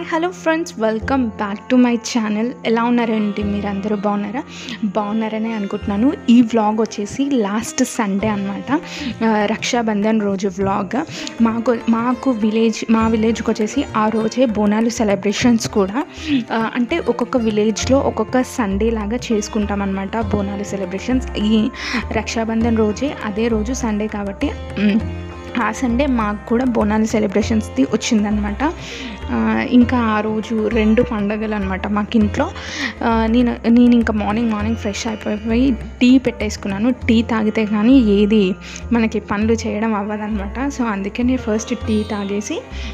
hello friends welcome back to my channel ఎలా ఉన్నారండి మీరు అందరూ బాగున్నారా బాగున్నారని అనుకుంటున్నాను ఈ వ్లాగ్ వచ్చేసి లాస్ట్ సండే అనమాట రక్షాబంధన్ రోజు వ్లాగ్ మాకు మాకు విలేజ్ మా విలేజ్కి వచ్చేసి ఆ రోజే బోనాలు సెలబ్రేషన్స్ కూడా ఆ, అంటే ఒక్కొక్క విలేజ్లో ఒక్కొక్క సండే లాగా చేసుకుంటాం అనమాట బోనాలు సెలబ్రేషన్స్ ఈ రక్షాబంధన్ రోజే అదే రోజు సండే కాబట్టి మ్, ఆ సండే మాకు కూడా బోనాలు సెలబ్రేషన్స్ది వచ్చిందనమాట ఆ, ఇంకా ఆ రోజు రెండు పండగలు అనమాట మాకు ఇంట్లో ఆ, నేను నేను ఇంకా మార్నింగ్ మార్నింగ్ ఫ్రెష్ అయిపోయి టీ పెట్టేసుకున్నాను టీ తాగితే కానీ ఏది మనకి పనులు చేయడం అవ్వదన్నమాట సో అందుకే నేను ఫస్ట్ టీ తాగేసి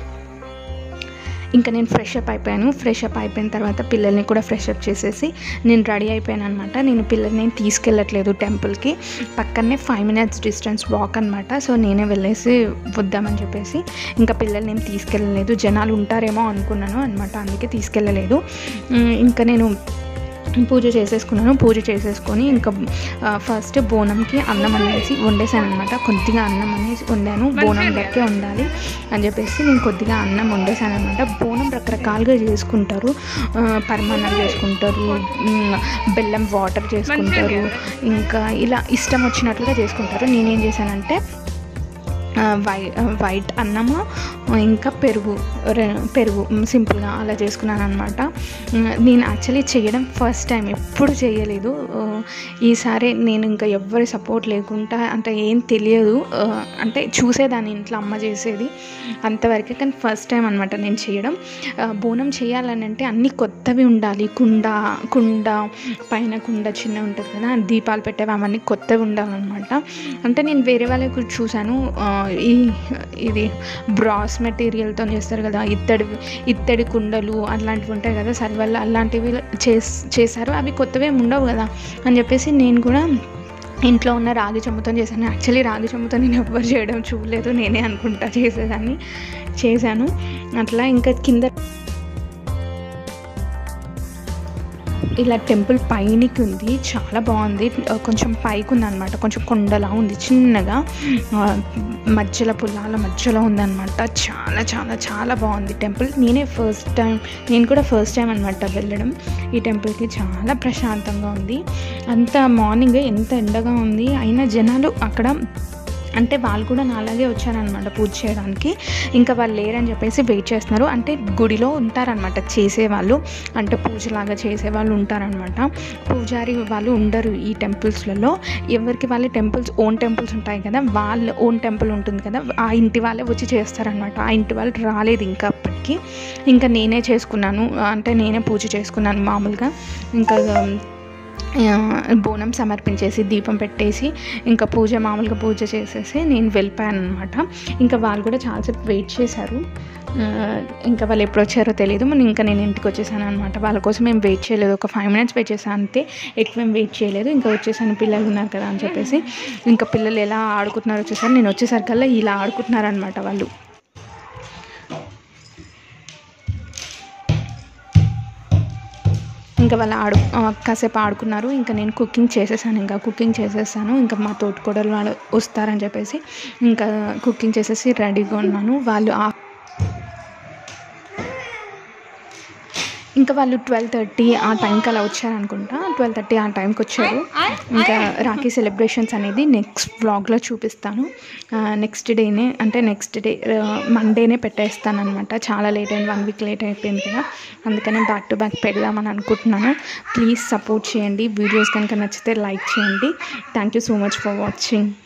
ఇంకా నేను ఫ్రెష్ అప్ అయిపోయాను ఫ్రెష్ అప్ అయిపోయిన తర్వాత పిల్లల్ని కూడా ఫ్రెష్ అప్ చేసేసి నేను రెడీ అయిపోయాను అనమాట నేను పిల్లల్ని ఏం తీసుకెళ్ళట్లేదు టెంపుల్కి పక్కనే ఫైవ్ మినిట్స్ డిస్టెన్స్ వాక్ అనమాట సో నేనే వెళ్ళేసి వద్దామని చెప్పేసి ఇంకా పిల్లల్ని ఏం తీసుకెళ్ళలేదు జనాలు ఉంటారేమో అనుకున్నాను అనమాట అందుకే తీసుకెళ్ళలేదు ఉమ్, ఇంకా నేను పూజ చేసేసుకున్నాను పూజ చేసేసుకొని ఇంకా ఆ, ఫస్ట్ బోనంకి అన్నం అనేసి వండేసాను అనమాట కొద్దిగా అన్నం అనేసి వండాను బోనం లెక్కే ఉండాలి అని చెప్పేసి నేను కొద్దిగా అన్నం వండేసాను అనమాట బోనం రకరకాలుగా చేసుకుంటారు ఆ, పరమాన్నం చేసుకుంటారు ఉమ్, బెల్లం వాటర్ చేసుకుంటారు ఇంకా ఇలా ఇష్టం వచ్చినట్లుగా చేసుకుంటారు నేనేం చేశానంటే ఆ, వై ఆ, వైట్ అన్నము ఇంకా పెరుగు రె- పెరుగు మ్, సింపుల్గా అలా చేసుకున్నాను అనమాట నేను యాక్చువల్లీ చేయడం ఫస్ట్ టైం ఎప్పుడు చేయలేదు ఆ, ఈసారి నేను ఇంకా ఎవ్వరి సపోర్ట్ లేకుండా అంటే ఏం తెలియదు ఆ, అంటే చూసేదాన్ని ఇంట్లో అమ్మ చేసేది అంతవరకే కానీ ఫస్ట్ టైం అనమాట నేను చేయడం ఆ, బోనం చేయాలని అంటే అన్నీ కొత్తవి ఉండాలి కుండ కుండ పైన కుండ చిన్న ఉంటుంది కదా దీపాలు పెట్టేవి అవన్నీ కొత్తవి ఉండాలన్నమాట అంటే నేను వేరే వాళ్ళకి చూశాను ఆ, ఈ ఇది బ్రాస్ మెటీరియల్తో చేస్తారు కదా ఇత్తడి ఇత్తడి కుండలు అట్లాంటివి ఉంటాయి కదా సర్వల్ అలాంటివి చేస్ చేశారు అవి కొత్తవి ఏమి ఉండవు కదా అని చెప్పేసి నేను కూడా ఇంట్లో ఉన్న రాగి చెంబుతో చేశాను యాక్చువల్లీ రాగి చెంబుతో నేను ఎవ్వరు చేయడం చూడలేదు నేనే అనుకుంటా చేసేదాన్ని చేశాను అట్లా ఇంకా కింద ఇలా టెంపుల్ పైనికి ఉంది చాలా బాగుంది ఆ, కొంచెం పైకి ఉంది అనమాట కొంచెం కొండలా ఉంది చిన్నగా ఆ, మధ్యలో పుల్లాల మధ్యలో ఉందన్నమాట చాలా చాలా చాలా బాగుంది టెంపుల్ నేనే ఫస్ట్ టైం నేను కూడా ఫస్ట్ టైం అనమాట వెళ్ళడం ఈ టెంపుల్కి చాలా ప్రశాంతంగా ఉంది అంత మార్నింగ్ ఎంత ఎండగా ఉంది అయినా జనాలు అక్కడ అంటే వాళ్ళు కూడా నాలాగే వచ్చారనమాట పూజ చేయడానికి ఇంకా వాళ్ళు లేరని చెప్పేసి వెయిట్ చేస్తున్నారు అంటే గుడిలో ఉంటారనమాట చేసేవాళ్ళు అంటే పూజలాగా చేసేవాళ్ళు ఉంటారనమాట పూజారి వాళ్ళు ఉండరు ఈ టెంపుల్స్లలో ఎవరికి వాళ్ళ టెంపుల్స్ ఓన్ టెంపుల్స్ ఉంటాయి కదా వాళ్ళ ఓన్ టెంపుల్ ఉంటుంది కదా ఆ ఇంటి వాళ్ళే వచ్చి చేస్తారనమాట ఆ ఇంటి వాళ్ళు రాలేదు ఇంకా అప్పటికి ఇంకా నేనే చేసుకున్నాను అంటే నేనే పూజ చేసుకున్నాను మామూలుగా ఇంకా ఆ, బోనం సమర్పించేసి దీపం పెట్టేసి ఇంకా పూజ మామూలుగా పూజ చేసేసి నేను వెళ్ళిపోయాను అనమాట ఇంకా వాళ్ళు కూడా చాలాసేపు వెయిట్ చేశారు ఆ, ఇంకా వాళ్ళు ఎప్పుడు వచ్చారో తెలియదు మనం ఇంకా నేను ఇంటికి వచ్చేసాను అనమాట వాళ్ళ కోసం ఏం వెయిట్ చేయలేదు ఒక ఫైవ్ మినిట్స్ వెయిట్ చేశాను అంతే ఎక్కువ ఏం వెయిట్ చేయలేదు ఇంకా వచ్చేసాను పిల్లలు ఉన్నారు కదా అని చెప్పేసి ఇంకా పిల్లలు ఎలా ఆడుకుంటున్నారో వచ్చేసారు నేను వచ్చేసరికల్లా ఇలా ఆడుకుంటున్నారు అనమాట వాళ్ళు ఇంకా వాళ్ళు ఆడు ఆ, కాసేపు ఆడుకున్నారు ఇంకా నేను కుకింగ్ చేసేసాను ఇంకా కుకింగ్ చేసేసాను ఇంకా మా తోటికోడలు వాళ్ళు వస్తారని చెప్పేసి ఇంకా కుకింగ్ చేసేసి రెడీగా ఉన్నాను వాళ్ళు ఆ ఇంకా వాళ్ళు ట్వెల్వ్ థర్టీ ఆ టైంకి అలా వచ్చారనుకుంటా ట్వెల్వ్ థర్టీ ఆ టైంకి వచ్చారు ఇంకా రాఖీ సెలబ్రేషన్స్ అనేది నెక్స్ట్ వ్లాగ్లో చూపిస్తాను నెక్స్ట్ డేనే అంటే నెక్స్ట్ డే మండేనే పెట్టేస్తాను అనమాట చాలా లేట్ అయింది వన్ వీక్ లేట్ అయిపోయింది కదా అందుకనే బ్యాక్ టు బ్యాక్ పెడదామని అనుకుంటున్నాను ప్లీజ్ సపోర్ట్ చేయండి వీడియోస్ కనుక నచ్చితే లైక్ చేయండి thank you so much for watching